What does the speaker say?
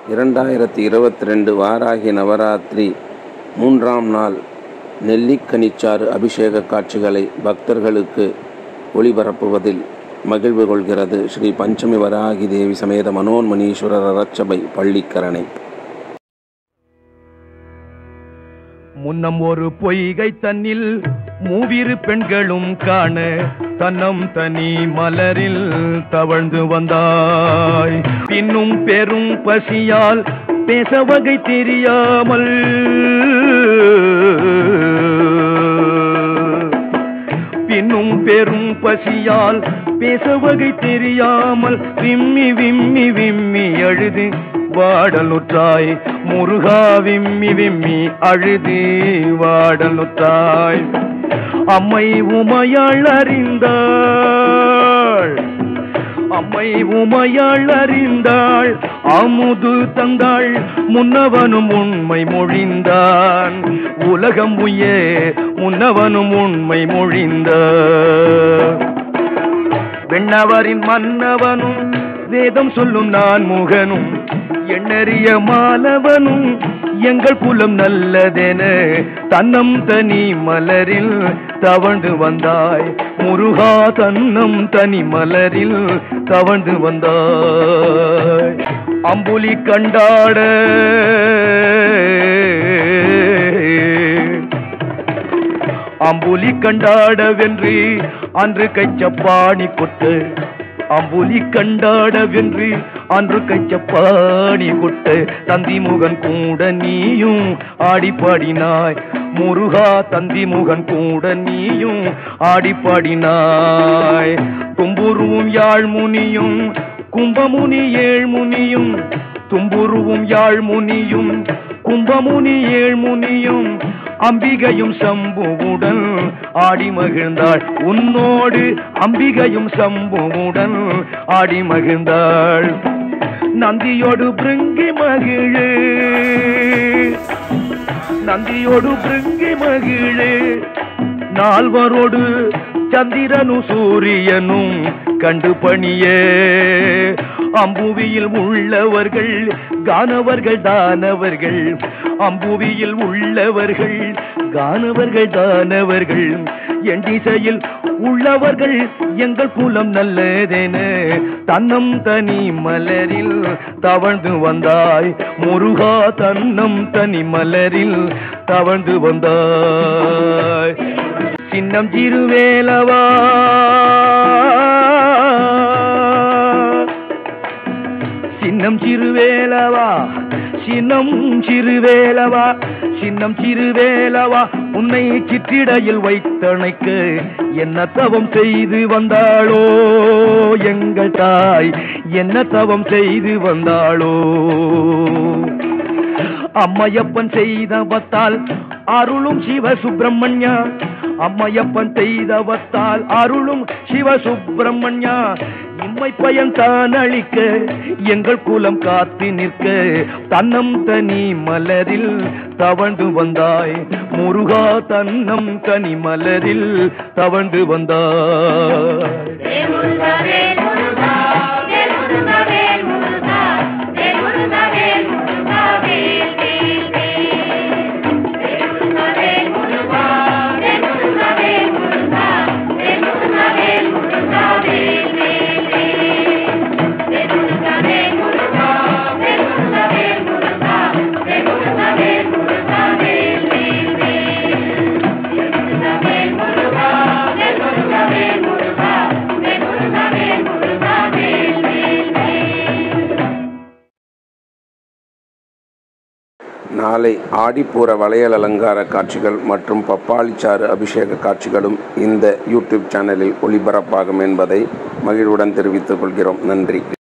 இரண்டாயிரத்தி இருபத்தி ரெண்டு வாராகி நவராத்திரி மூன்றாம் நாள் நெல்லிக்கனிச்சாறு அபிஷேக காட்சிகளை பக்தர்களுக்கு ஒளிபரப்புவதில் மகிழ்வு கொள்கிறது ஸ்ரீ பஞ்சமி வராகி தேவி சமேத மனோன்மணீஸ்வரர் அரச்சபை பள்ளிக்கரணை முன்னம் ஒரு பொய்கை தன்னில் மூவிரு பெண்களும் காண தன்னம் தனி மலரில் தவழ்ந்து வந்தாய் பின்னும் பெரும் பசியால் பேச வகை தெரியாமல் பின்னும் பெரும் பசியால் பேச வகை தெரியாமல் விம்மி விம்மி விம்மி அழுது வாடலுற்றாய் முருகா விம்மி விம்மி அழுது வாடலுற்றாய் அம்மை உமையாள் அறிந்தாள் அம்மை உமையாள் அறிந்தாள் அமுது தந்தாள் முன்னவனும் உண்மை மொழிந்தான் உலகம் உய முன்னவனும் உண்மை மொழிந்த வெண்ணவரின் மன்னவனும் வேதம் சொல்லும் நான் முகனும் எண்ணறிய மாலவனும் எங்கள் குலம் நல்லதென தன்னம் தனி மலரில் தவழ்ந்து வந்தாய் முருகா தன்னம் தனி மலரில் தவழ்ந்து வந்தாய் அம்புலி கண்டாட அம்புலி கண்டாட வென்று அன்று கைச்சப்பாணி கொட்டு அம்புலி கண்டாட வென்று அன்று கைச்சப்பாணி கொட்டு தந்தி முகன் கூட நீயும் ஆடி பாடினாய் முருகா தந்தி முகன் கூட நீயும் ஆடி பாடினாய் தும்புருவும் யாழ் முனியும் கும்பமுனி ஏழ்முனியும் தும்புருவும் யாழ் முனியும் கும்பமுனி ஏழ்முனியும் அம்பிகையும் சம்புவுடன் ஆடி மகிழ்ந்தாள் உன்னோடு அம்பிகையும் சம்புவுடன் ஆடி மகிழ்ந்தாள் நந்தியோடு பிருங்கி மகிழு நந்தியோடு பிருங்கி மகிழு நால்வரோடு சந்திரனும் சூரியனும் கண்டு பணியே அம்புவியில் உள்ளவர்கள் கானவர்கள் தானவர்கள் அம்புவியில் உள்ளவர்கள் கானவர்கள் தானவர்கள் என் திசையில் உள்ளவர்கள் எங்கள் குலம் நல்லதென தன்னம் தனி மலரில் தவழ்ந்து வந்தாய் முருகா தன்னம் தனி மலரில் தவழ்ந்து வந்தாய் சின்னம் சிறுவேலவா சின்னம் சிறுவேலவா சின்னம் சிறுவேலவா சின்னம் சிறுவேலவா உன்னை சிற்றிடையில் வைத்தணைக்கு என்ன தவம் செய்து வந்தாளோ எங்கள் தாய் என்ன தவம் செய்து வந்தாளோ அம்மையப்பன் செய்தவத்தால் அருளும் சிவ சுப்பிரமணியா அம்மையப்பன் செய்தவத்தால் அருளும் சிவ சுப்பிரமணியா இம்மை பயன் தான் அளிக்க எங்கள் குலம் காத்து நிற்க தன்னம் தனி மலரில் தவழ்ந்து வந்தாய் முருகா தன்னம் தனி மலரில் தவழ்ந்து வந்தாய் வேல் முருகா வேல் முருகா வேல் முருகா வேல் முருகா வேல் முருகா வேல் முருகா வேல் வேல் வேல் வேல் முருகா வேல் முருகா வேல் முருகா வேல் முருகா வேல் முருகா வேல் முருகா வேல் வேல் வேல் வேல் முருகா வேல் முருகா வேல் முருகா வேல் முருகா வேல் முருகா வேல் முருகா வேல் வேல் வேல் வேல் முருகா வேல் முருகா வேல் முருகா வேல் முருகா வேல் முருகா வேல் வேல் வேல் நாளை ஆடிப்பூர வளையல் அலங்கார காட்சிகள் மற்றும் பப்பாளிச்சாறு அபிஷேக காட்சிகளும் இந்த யூடியூப் சேனலில் ஒளிபரப்பாகும் என்பதை மகிழ்வுடன் தெரிவித்துக் கொள்கிறோம் நன்றி